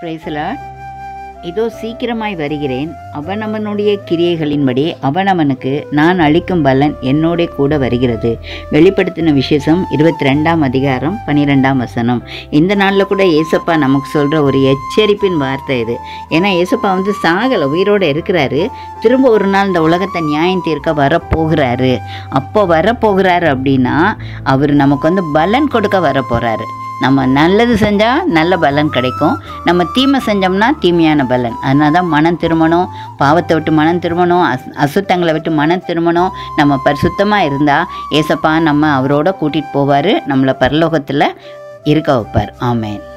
பிரைசலா இதோ சீக்கிரமாய் வருகிறேன் அவனவனுடைய கிரியைகளின்படி அவனவனுக்கு நான் அளிக்கும் பலன் என்னோட கூட வருகிறது வெளிப்படுத்தின விசேஷம் இருபத்தி ரெண்டாம் அதிகாரம் பன்னிரெண்டாம் வசனம் இந்த நாளில் கூட ஏசப்பா நமக்கு சொல்கிற ஒரு எச்சரிப்பின் வார்த்தை இது ஏன்னா ஏசப்பா வந்து சாகலை உயிரோடு இருக்கிறாரு திரும்ப ஒரு நாள் இந்த உலகத்தை நியாயம் தீர்க்க வரப்போகிறாரு அப்போ வரப்போகிறாரு அப்படின்னா அவர் நமக்கு வந்து பலன் கொடுக்க வரப்போகிறாரு நம்ம நல்லது செஞ்சால் நல்ல பலன் கிடைக்கும் நம்ம தீமை செஞ்சோம்னா தீமையான பலன் அதனால தான் மனம் திரும்பணும் பாவத்தை விட்டு மனம் திரும்பணும் அஸ் அசுத்தங்களை விட்டு மனம் திரும்பணும் நம்ம பரிசுத்தமாக இருந்தால் ஏசப்பா நம்ம அவரோட கூட்டிகிட்டு போவார் நம்மளை பரலோகத்தில் இருக்க வைப்பார் ஆமேன்